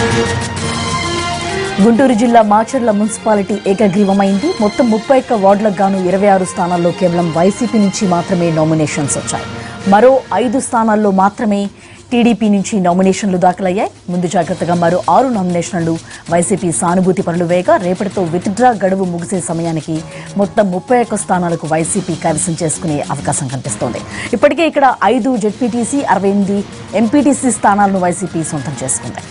గుంటూరు జిల్లా మాచర్ల మున్సిపాలిటీ ఏకగ్రీవమైంది మొత్తం ముప్పై ఒక్క వార్డులకు గాను ఇరవై ఆరు స్థానాల్లో కేవలం వైసీపీ నుంచి మాత్రమే నామినేషన్స్ వచ్చాయి మరో ఐదు స్థానాల్లో మాత్రమే టీడీపీ నుంచి నామినేషన్లు దాఖలయ్యాయి ముందు జాగ్రత్తగా మరో ఆరు నామినేషన్లు వైసీపీ సానుభూతి పనులు వేగా రేపటితో విత్డ్రా గడువు ముగిసే సమయానికి మొత్తం ముప్పై ఒక్క స్థానాలకు వైసీపీ కైవసం చేసుకునే అవకాశం కనిపిస్తోంది ఇప్పటికే ఇక్కడ ఐదు జెడ్పీటీసీ అరవై ఎనిమిది ఎంపీటీసీ స్థానాలను వైసీపీ సొంతం చేసుకుంది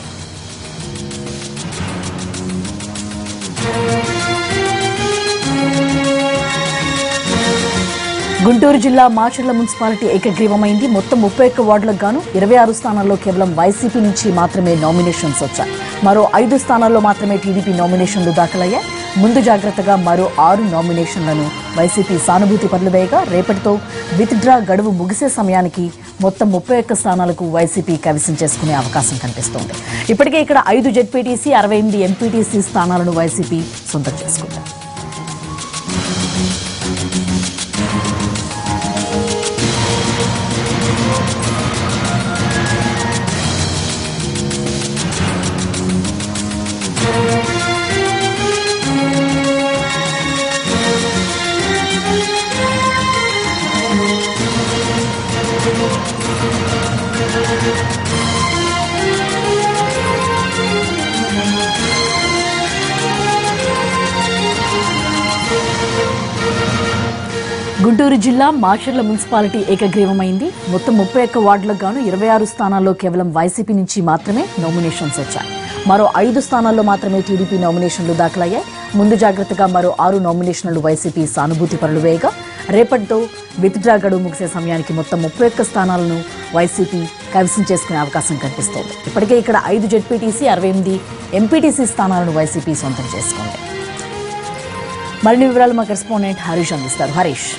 గుంటూరు జిల్లా మాచర్ల మున్సిపాలిటీ ఏకగ్రీవమైంది మొత్తం ముప్పై ఒక్క వార్డులకు గాను ఇరవై ఆరు స్థానాల్లో కేవలం వైసీపీ నుంచి మాత్రమే నామినేషన్స్ వచ్చాయి మరో ఐదు స్థానాల్లో మాత్రమే టీడీపీ నామినేషన్లు దాఖలయ్యాయి ముందు జాగ్రత్తగా మరో ఆరు నామినేషన్లను వైసీపీ సానుభూతి పనులు వేయగా రేపటితో విత్డ్రా గడువు ముగిసే సమయానికి మొత్తం ముప్పై ఒక్క స్థానాలకు వైసీపీ కైవసం చేసుకునే అవకాశం కనిపిస్తోంది ఇప్పటికే ఇక్కడ ఐదు జెడ్పీటీసీ అరవై ఎనిమిది ఎంపీటీసీ స్థానాలను వైసీపీ సొంతం చేసుకుంది గుంటూరు జిల్లా మాచర్ల మున్సిపాలిటీ ఏకగ్రీవమైంది మొత్తం ముప్పై ఒక్క వార్డులకు గాను ఇరవై ఆరు స్థానాల్లో కేవలం వైసీపీ నుంచి మాత్రమే నామినేషన్స్ వచ్చాయి మరో ఐదు స్థానాల్లో మాత్రమే టీడీపీ నామినేషన్లు దాఖలయ్యాయి ముందు జాగ్రత్తగా మరో ఆరు నామినేషన్లు వైసీపీ సానుభూతి పనులు వేయగా రేపటితో విత్డ్రా గడువు ముగిసే సమయానికి మొత్తం ముప్పై ఒక్క స్థానాలను వైసీపీ కైవసం చేసుకునే అవకాశం కనిపిస్తోంది ఇప్పటికే ఇక్కడ ఐదు జెడ్పీటీసీ అరవై ఎనిమిది ఎంపీటీసీ స్థానాలను వైసీపీ సొంతం చేసుకుంది మరిన్ని వివరాలు మా కరెస్పాండెంట్ హరీష్ అందిస్తారు హరీష్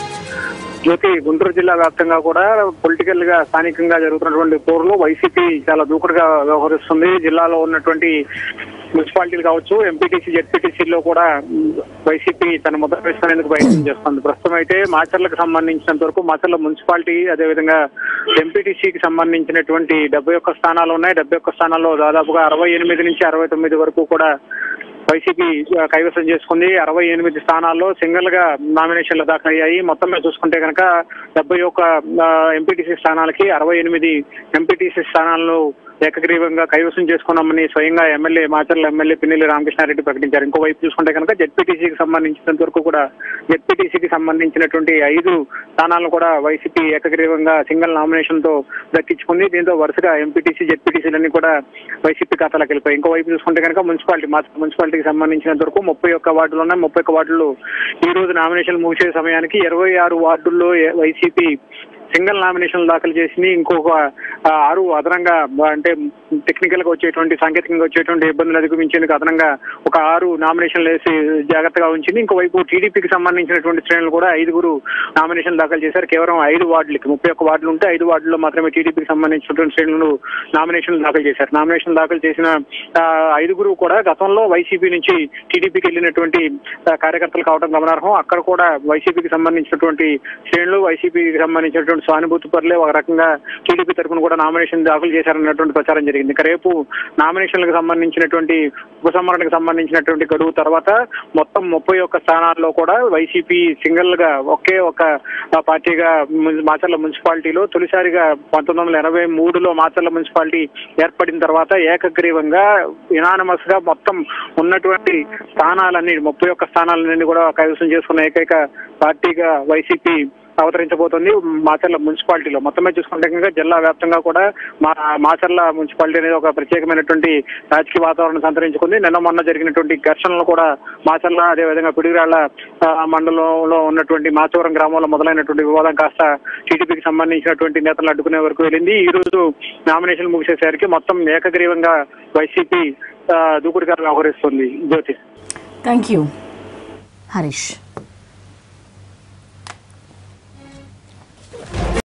జ్యోతి గుంటూరు జిల్లా వ్యాప్తంగా కూడా పొలిటికల్ గా స్థానికంగా జరుగుతున్నటువంటి పోరులో వైసీపీ చాలా దూకుడుగా వ్యవహరిస్తుంది జిల్లాలో ఉన్నటువంటి మున్సిపాలిటీలు కావచ్చు ఎంపీటీసీ జెడ్పీటీసీలో కూడా మ్, వైసీపీ తన ముద్ర వేసుకునేందుకు ప్రయత్నం చేస్తుంది ప్రస్తుతం అయితే మాచర్లకు సంబంధించినంత వరకు మాచర్ల మున్సిపాలిటీ అదేవిధంగా ఎంపీటీసీకి సంబంధించినటువంటి డెబ్బై ఒక్క స్థానాలు ఉన్నాయి డెబ్బై ఒక్క స్థానాల్లో దాదాపుగా అరవై ఎనిమిది నుంచి అరవై తొమ్మిది వరకు కూడా వైసీపీ ఆ, కైవసం చేసుకుంది అరవై ఎనిమిది స్థానాల్లో సింగిల్ గా నామినేషన్లు దాఖలయ్యాయి మొత్తం మీద చూసుకుంటే కనుక డెబ్బై ఒక్క ఎంపీటీసీ స్థానాలకి అరవై ఎనిమిది ఎంపీటీసీ స్థానాలను ఏకగ్రీవంగా కైవసం చేసుకున్నామని స్వయంగా ఎమ్మెల్యే మాచర్ల ఎమ్మెల్యే పిన్నెల్లి రామకృష్ణారెడ్డి ప్రకటించారు ఇంకో వైపు చూసుకుంటే కనుక జెడ్పీటీసీకి సంబంధించినంత వరకు కూడా జెడ్పీటీసీకి సంబంధించినటువంటి ఐదు స్థానాలను కూడా వైసీపీ ఏకగ్రీవంగా సింగిల్ నామినేషన్ తో దక్కించుకుంది దీంతో వరుసగా ఎంపీటీసీ జెడ్పీటీసీలన్నీ కూడా వైసీపీ ఖాతాలోకి వెళ్ళిపోయి ఇంకో వైపు చూసుకుంటే కనుక మున్సిపాలిటీ మా మున్సిపాలిటీకి సంబంధించినంత వరకు ముప్పై ఒక్క వార్డులు ఉన్నాయి ముప్పై ఒక్క వార్డులు ఈ రోజు నామినేషన్ ముగిసే సమయానికి ఇరవై ఆరు వార్డుల్లో ఏ- వైసీపీ సింగిల్ నామినేషన్ దాఖలు చేసింది ఇంకొక ఆ, ఆరు అదనంగా ఆ, అంటే టెక్నికల్ గా వచ్చేటువంటి సాంకేతికంగా వచ్చేటువంటి ఇబ్బందులు అధిగమించేందుకు అదనంగా ఒక ఆరు నామినేషన్లు వేసి జాగ్రత్తగా ఉంచింది ఇంకోవైపు టీడీపీకి సంబంధించినటువంటి శ్రేణులు కూడా ఐదుగురు నామినేషన్ దాఖలు చేశారు కేవలం ఐదు వార్డులకి ముప్పై ఒక్క వార్డులు ఉంటే ఐదు వార్డుల్లో మాత్రమే టీడీపీకి సంబంధించినటువంటి శ్రేణులు నామినేషన్ దాఖలు చేశారు నామినేషన్ దాఖలు చేసిన ఆ, ఐదుగురు కూడా గతంలో వైసీపీ నుంచి టీడీపీకి వెళ్ళినటువంటి ఆ, కార్యకర్తలు కావడం గమనార్హం అక్కడ కూడా వైసీపీకి సంబంధించినటువంటి శ్రేణులు వైసీపీకి సంబంధించినటువంటి సానుభూతి పరులే ఒక రకంగా టీడీపీ తరఫున కూడా నామినేషన్ దాఖలు చేశారన్నటువంటి ప్రచారం జరిగింది ఇక రేపు నామినేషన్లకు సంబంధించినటువంటి ఉపసంహరణకు సంబంధించినటువంటి గడువు తర్వాత మొత్తం ముప్పై ఒక్క స్థానాల్లో కూడా వైసీపీ సింగిల్ గా ఒకే ఒక ఆ, పార్టీగా మున్- మాచర్ల మున్సిపాలిటీలో తొలిసారిగా పంతొమ్మిది వందల ఎనభై మూడులో మాచర్ల మున్సిపాలిటీ ఏర్పడిన తర్వాత ఏకగ్రీవంగా ఇనానమస్ గా మొత్తం ఉన్నటువంటి స్థానాలన్నీ ముప్పై ఒక్క స్థానాలన్నీ కూడా కైవసం చేసుకున్న ఏకైక పార్టీగా వైసీపీ అవతరించబోతోంది మాచర్ల మున్సిపాలిటీలో మొత్తం మీద చూసుకుంటే కనుక జిల్లా వ్యాప్తంగా కూడా మా మాచర్ల మున్సిపాలిటీ అనేది ఒక ప్రత్యేకమైనటువంటి రాజకీయ వాతావరణం సంతరించుకుంది నిన్న మొన్న జరిగినటువంటి ఘర్షణలు కూడా మాచర్ల అదేవిధంగా పిడిగిరాళ్ల ఆ, మండలంలో ఉన్నటువంటి మాచవరం గ్రామంలో మొదలైనటువంటి వివాదం కాస్త టీడీపీకి సంబంధించినటువంటి నేతలు అడ్డుకునే వరకు వెళ్ళింది ఈ రోజు నామినేషన్ ముగిసేసరికి మొత్తం ఏకగ్రీవంగా వైసీపీ ఆ, దూకుడుగా వ్యవహరిస్తుంది జ్యోతి థ్యాంక్ యూ హరీష్